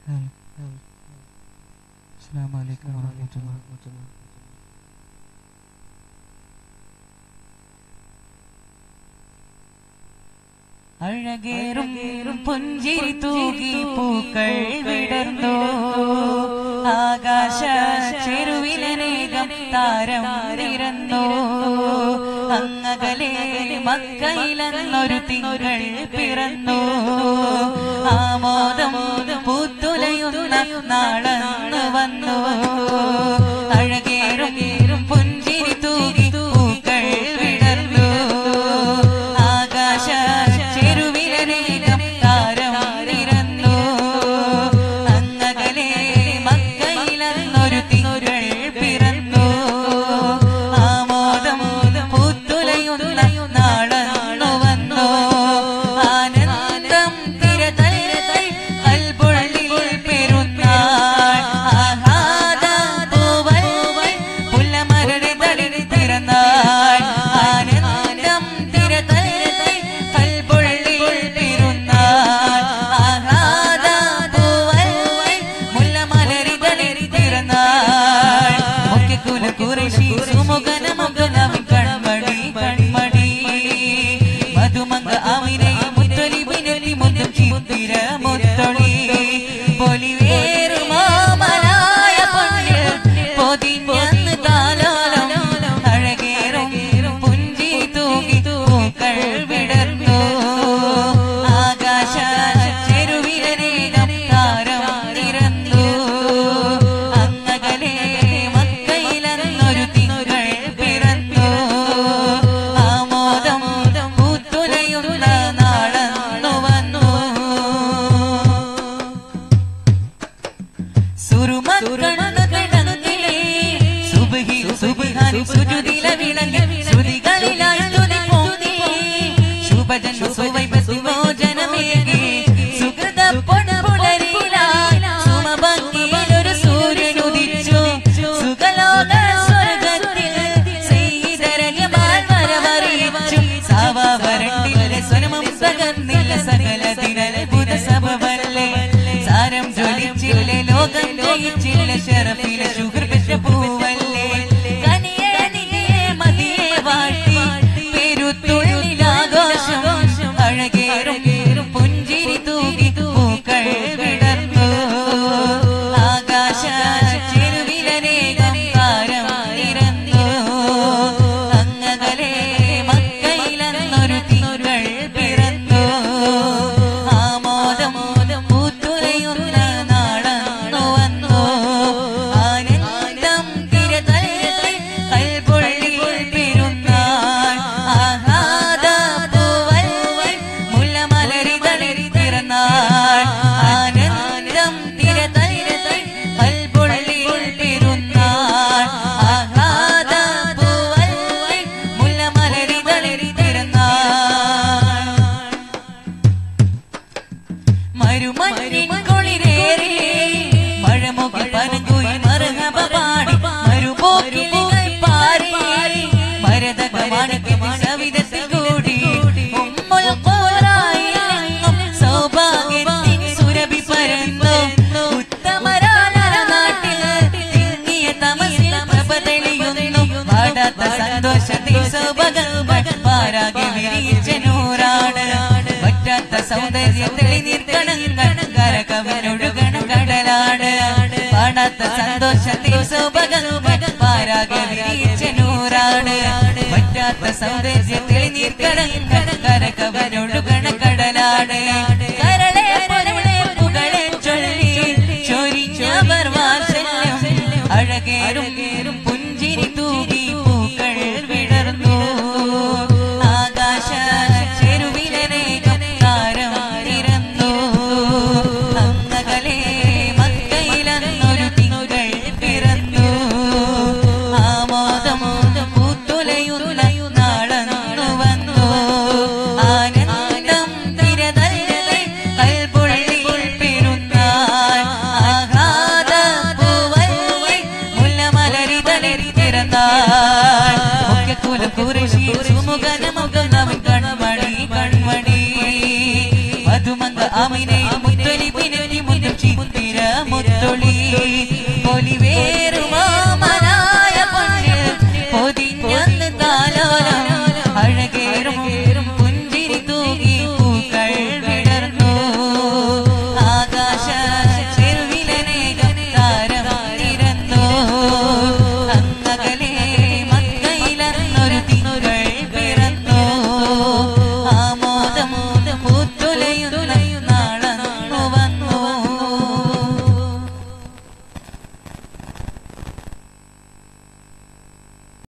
السلام عليكم ورحمة الله അഴകേറും പുഞ്ചിരി തൂകി പൂക്കൾ വിടർന്നു ആകാശ ചെരുവിലനേകം താരം നിരന്നു അങ്ങകലെ മക്കയിലെന്നൊരു തിങ്കൾ പിറന്നു ആമോദം പൂത്തുലയുന്ന നാളന്ന് വന്നു അഴകേറും പുഞ്ചിരി തൂകി പൂക്കൾ വിടർന്നു ആകാശ ചെരുവിലനേകം താരം നിരന്നു അങ്ങകലെ മക്കയിലെന്നൊരു തിങ്കൾ പിറന്നു ആമോദം പൂത്തുലയുന്ന നാളന്നു വന്നു ആനന്ദം തിരതൽ കൽപുള്ളിൽ പെരുന്നാൾ ആഹ്ലാദ പൂവൽ പുല്ലമരടി തളിർ പിറന്നാൾ ആനന്ദം തിരതൽ കൽപുള്ളിൽ പെരുന്നാൾ ആഹ്ലാദ പൂവൽ മുല്ലമലരി തളിർ പിറന്നാൾ മുഖ്യകുല കുറേശി സുമുഖന മുഖനവി കൺമണി കൺമണി മധുമങ്ക അമിനെ മുത്തലിബിനെത്തി മുത്തും ചിത്തിര മുത്തൊളി പൊലിവേറുമാമനായ പൊന്നിൽ പൊതിഞ്ഞന്ന് താലോലം അഴകേറും പുഞ്ചി തൂകി പൂക്കൾ വിടർന്നു ആകാശ ചെരുവിലനേകം താരം നിരന്നു അങ്ങകലെ മക്കയിലെന്നൊരു തിങ്കൾ പിറന്നു ആമോദം പൂത്തുലയുന്ന നാളന്നു വന്നു സുറുമക്കണ്ണു കിടങ്ങിലേ സുബ്ഹി സുബ്ഹാനി സുജുദില വിളങ്ങി ശ്രുതികളിലായി സ്തുതി പൊങ്ങി ശുഭജന്മ സുവൈപതി മോചനമേകി സുഹൃത പൊണപുലരിലായി സുമഭംഗിയിലൊരു സൂര്യൻ ഉദിച്ചു സുഖലോക സ്വർഗത്തിൽ ശ്രീധരന്യമാൻ വരവറിയിച്ചു സാവാവരണ്ടിലെ സ്വനമം സകന്നില്ല സകല ദിനത്ഭുത സഭവല്ലേ സാരം ജ്വലിച്ചില്ലേ ലോകം ജയിച്ചില്ല ഷറഫിലെ ശുഹർ പെറ്റ പൂവല്ലേ കനിയേ നിധിയേ മതിയെ വാഴ്ത്തി പെരുത്തുള്ളിലാഘോഷം അഴകേറും പുഞ്ചിരി തൂകി പൂക്കൾ വിടർന്നു ആകാശ ചെരുവിലനേകം താരം നിരന്നു അങ്ങകലെ മക്കയിലെന്നൊരു തിങ്കൾ പിറന്നു ആമോദം പൂത്തുലയുന്ന നാളന്നു വന്നു ആനന്ദം തിരതൽ കൽപുള്ളിൽ പെരുന്നാൾ ആഹ്ലാദ പൂവൽ മുല്ലമലരി തളിരി പിറന്നാൾ ആനന്ദം തിരതൽ കൽപുള്ളിൽ പെരുന്നാൾ ആഹ്ലാദ പൂവൽ മുല്ലമലരി തളിരി പിറന്നാൾ മരുമഞ്ഞിൻ കുളിരേറി മഴമുകിൽ പനങ്കുയിൽ മറുഹബ പാടി മരുപോക്കിളികൾ പാറി മരതകമാണക്ക് സവിധത്തിൽ കൂടി ഉമ്മുൽ ഖുറായിലെങ്ങും സൗഭാഗ്യത്തിൻ സുരഭി പരന്നു ഉത്തമരാനര നാട്ടിൽ തിങ്ങിയ തമസിൽ പ്രഭ തെളിയുന്നു പാടാത്ത സന്തോഷത്തിൽ സൗഭഗങ്ങൾ പാരാകെ വിരിയിച്ച നൂറാണ് പറ്റാത്ത സൗന്ദര്യത്തിൽ നീർക്കണങ്ങൾ കരകവനൊഴുകണ കടലാണ് പാടാത്ത സന്തോഷത്തിൽ സൗഭഗങ്ങൾ പാരാകെ വിരിയിച്ച നൂറാണ് പറ്റാത്ത സൗന്ദര്യത്തിൽ നീർക്കണങ്ങൾ കരകവനൊഴുകണ കടലാണ് കരളെ പൊരുളെ പുകളെ ചൊല്ലി ചൊരിഞ്ഞവർ വാത്സല്യം അഴകേറും പുഞ്ചിരി തൂകി പൂക്കൾ വിടർന്നു ആകാശ ചെരുവിലനേകം താരം നിരന്നു അങ്ങകലെ മക്കയിലെന്നൊരു തിങ്കൾ പിറന്നു ആമോദം പൂത്തുലയുന്ന നാളന്നു വന്നു ആനന്ദം തിരതൽ കൽപുള്ളിൽ പെരുന്നാൾ ആഹ്ലാദ പൂവൽ മുല്ലമലരി തളരി പിറന്നാൾ മുഖ്യകുലം കുറേശി സുമുഖന മുഖം നവൻ കൺമണി കൺമണി മധുമങ്ക അമിനെ